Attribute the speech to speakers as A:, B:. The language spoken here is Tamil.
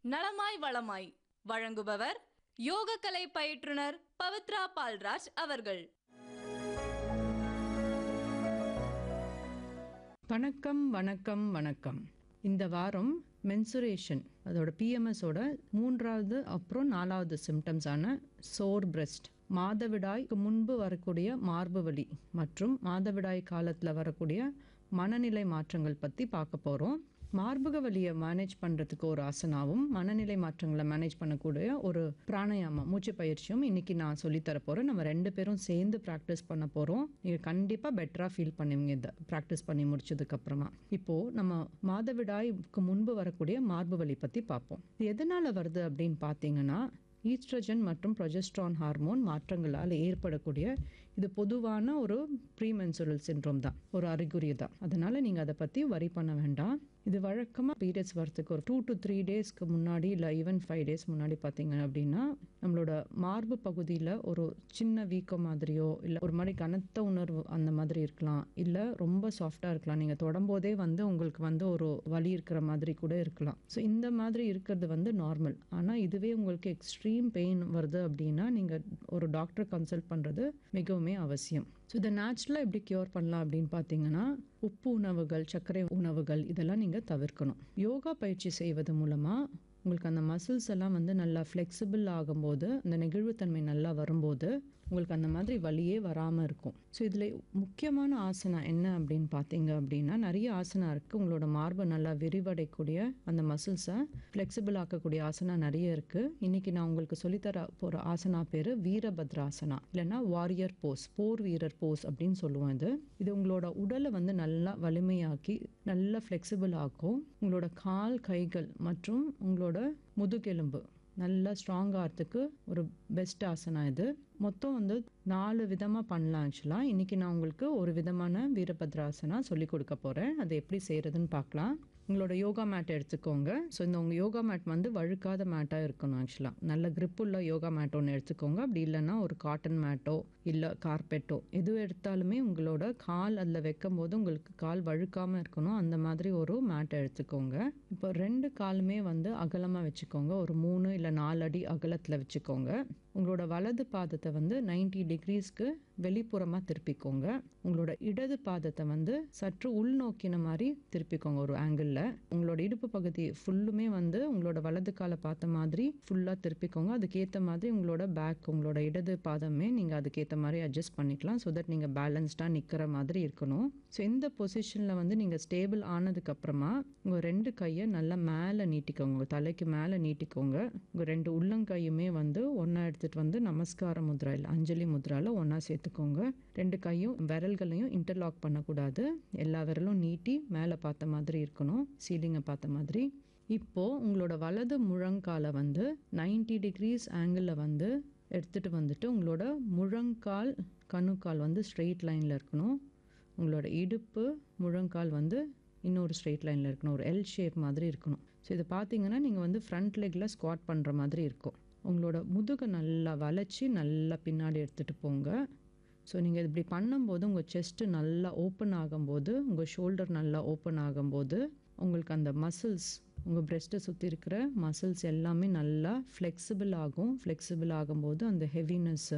A: நலமாய் வளமாய் வழங்குபவர் யோகக்கலை பயிற்றுனர் பவித்ரா பால்ராஜ் அவர்கள்
B: வணக்கம் வணக்கம் வணக்கம் இந்த வாரம் மென்சுரேஷன் அதோட பிஎம்எஸோட மூன்றாவது அப்புறம் நாலாவது சிம்டம்ஸான சோர் பிரஸ்ட் மாதவிடாய்க்கு முன்பு வரக்கூடிய மார்பு வலி மற்றும் மாதவிடாய் காலத்தில் வரக்கூடிய மனநிலை மாற்றங்கள் பற்றி பார்க்க போகிறோம் மார்பக வலியை மேனேஜ் பண்ணுறதுக்கு ஒரு ஆசனாவும் மனநிலை மாற்றங்களை மேனேஜ் பண்ணக்கூடிய ஒரு பிராணாயாமம் மூச்சு பயிற்சியும் இன்னைக்கு நான் சொல்லித்தர போகிறேன் நம்ம ரெண்டு பேரும் சேர்ந்து ப்ராக்டிஸ் பண்ண போகிறோம் நீங்கள் கண்டிப்பாக பெட்டராக ஃபீல் பண்ணுவீங்க இதை ப்ராக்டிஸ் பண்ணி முடிச்சதுக்கப்புறமா இப்போது நம்ம மாதவிடாய்க்கு முன்பு வரக்கூடிய மார்பு வலி பற்றி பார்ப்போம் இது எதனால் வருது அப்படின்னு பார்த்தீங்கன்னா ஈஸ்ட்ரஜன் மற்றும் ப்ரொஜெஸ்ட்ரான் ஹார்மோன் மாற்றங்களால் ஏற்படக்கூடிய இது பொதுவான ஒரு ப்ரீமென்சுரல் சின்ரோம் தான் ஒரு அறிகுறி தான் அதனால் நீங்கள் அதை பற்றி வரி பண்ண வேண்டாம் இது வழக்கமாக பீரியட்ஸ் வரத்துக்கு ஒரு டூ டு த்ரீ டேஸ்க்கு முன்னாடி இல்லை ஈவன் ஃபைவ் டேஸ் முன்னாடி பார்த்தீங்க அப்படின்னா நம்மளோட மார்பு பகுதியில் ஒரு சின்ன வீக்கம் மாதிரியோ இல்லை ஒரு மாதிரி கனத்த உணர்வு அந்த மாதிரி இருக்கலாம் இல்லை ரொம்ப சாஃப்டாக இருக்கலாம் நீங்கள் தொடம்போதே வந்து உங்களுக்கு வந்து ஒரு வலி இருக்கிற மாதிரி கூட இருக்கலாம் ஸோ இந்த மாதிரி இருக்கிறது வந்து நார்மல் ஆனால் இதுவே உங்களுக்கு எக்ஸ்ட்ரீம் பெயின் வருது அப்படின்னா நீங்கள் ஒரு டாக்டரை கன்சல்ட் பண்ணுறது மிகவுமே அவசியம் ஸோ இதை நேச்சுரலாக எப்படி க்யூர் பண்ணலாம் அப்படின்னு பார்த்தீங்கன்னா உப்பு உணவுகள் சர்க்கரை உணவுகள் இதெல்லாம் நீங்கள் தவிர்க்கணும் யோகா பயிற்சி செய்வது மூலமாக உங்களுக்கு அந்த மசில்ஸ் எல்லாம் வந்து நல்லா ஃப்ளெக்சிபிள் ஆகும்போது அந்த நெகிழ்வுத்தன்மை நல்லா வரும்போது உங்களுக்கு அந்த மாதிரி வலியே வராமல் இருக்கும் ஸோ இதில் முக்கியமான ஆசனா என்ன அப்படின்னு பார்த்தீங்க அப்படின்னா நிறைய ஆசனா இருக்குது உங்களோட மார்பை நல்லா விரிவடையக்கூடிய அந்த மசில்ஸை ஃப்ளெக்சிபிள் ஆக்கக்கூடிய ஆசனா நிறைய இருக்குது இன்றைக்கி நான் உங்களுக்கு சொல்லித்தர போகிற ஆசனா பேர் வீரபத்ராசனா இல்லைன்னா வாரியர் போஸ் போர் வீரர் போஸ் அப்படின்னு சொல்லுவோம் இது இது உங்களோட உடலை வந்து நல்லா வலிமையாக்கி நல்லா ஃப்ளெக்சிபிள் ஆக்கும் உங்களோட கால் கைகள் மற்றும் உங்களோட முதுகெலும்பு நல்லா ஸ்ட்ராங் ஆகிறதுக்கு ஒரு பெஸ்ட் ஆசனா இது மொத்தம் வந்து நாலு விதமாக பண்ணலாம் ஆக்சுவலாக இன்றைக்கி நான் உங்களுக்கு ஒரு விதமான வீரபத்ராசனா சொல்லி கொடுக்க போகிறேன் அது எப்படி செய்கிறதுன்னு பார்க்கலாம் உங்களோட யோகா மேட் எடுத்துக்கோங்க ஸோ இந்த உங்கள் யோகா மேட் வந்து வழுக்காத மேட்டாக இருக்கணும் ஆக்சுவலாக நல்ல grip உள்ள யோகா மேட் ஒன்று எடுத்துக்கோங்க அப்படி இல்லைன்னா ஒரு காட்டன் மேட்டோ இல்லை கார்பெட்டோ எது எடுத்தாலுமே உங்களோட கால் அதில் வைக்கும் போது உங்களுக்கு கால் வழுக்காமல் இருக்கணும் அந்த மாதிரி ஒரு மேட்டை எடுத்துக்கோங்க இப்போ ரெண்டு காலுமே வந்து அகலமாக வச்சுக்கோங்க ஒரு மூணு இல்லை நாலு அடி அகலத்தில் வச்சுக்கோங்க உங்களோட வலது பாதத்தை வந்து 90 டிகிரிஸ்க்கு வெளிப்புறமாக திருப்பிக்கோங்க உங்களோட இடது பாதத்தை வந்து சற்று உள்நோக்கின மாதிரி திருப்பிக்கோங்க ஒரு ஆங்கிளில் உங்களோட இடுப்பு பகுதி ஃபுல்லுமே வந்து உங்களோட வலது காலை பார்த்த மாதிரி ஃபுல்லாக திருப்பிக்கோங்க அதுக்கேற்ற மாதிரி உங்களோட பேக் உங்களோட இடது பாதமே நீங்கள் அதுக்கேற்ற மாதிரி அட்ஜஸ்ட் பண்ணிக்கலாம் ஸோ தட் நீங்கள் பேலன்ஸ்டாக நிற்கிற மாதிரி இருக்கணும் ஸோ இந்த பொசிஷனில் வந்து நீங்கள் ஸ்டேபிள் ஆனதுக்கப்புறமா உங்கள் ரெண்டு கையை நல்லா மேலே நீட்டிக்கோங்க உங்கள் தலைக்கு மேலே நீட்டிக்கோங்க உங்கள் ரெண்டு உள்ளங்கையுமே வந்து ஒன்றா எடுத்துகிட்டு வந்து நமஸ்கார முத்ராயில் அஞ்சலி முத்ராவில் ஒன்றா சேர்த்துக்கோங்க ரெண்டு கையும் விரல்களையும் இன்டர்லாக் பண்ணக்கூடாது எல்லா விரலும் நீட்டி மேலே பார்த்த மாதிரி இருக்கணும் சீலிங்கை பார்த்த மாதிரி இப்போது உங்களோட வலது முழங்காலை வந்து 90 டிகிரிஸ் ஆங்கிளில் வந்து எடுத்துகிட்டு வந்துட்டு உங்களோட முழங்கால் கணுக்கால் வந்து ஸ்ட்ரெயிட் லைனில் இருக்கணும் உங்களோட இடுப்பு முழங்கால் வந்து இன்னொரு ஸ்ட்ரெயிட் லைனில் இருக்கணும் ஒரு எல் ஷேப் மாதிரி இருக்கணும் ஸோ இதை பார்த்தீங்கன்னா நீங்கள் வந்து ஃப்ரண்ட் லெக்கில் ஸ்குவாட் பண்ணுற மாதிரி இருக்கும் உங்களோட முதுகை நல்லா வளைச்சி நல்லா பின்னாடி எடுத்துகிட்டு போங்க ஸோ நீங்கள் இப்படி பண்ணும்போது உங்கள் செஸ்ட்டு நல்லா ஓப்பன் ஆகும்போது உங்கள் ஷோல்டர் நல்லா ஓப்பன் ஆகும்போது உங்களுக்கு அந்த மசில்ஸ் உங்கள் பிரெஸ்ட்டை சுற்றி இருக்கிற மசில்ஸ் எல்லாமே நல்லா ஃப்ளெக்சிபிள் ஆகும் ஃப்ளெக்சிபிள் ஆகும்போது அந்த ஹெவினஸ்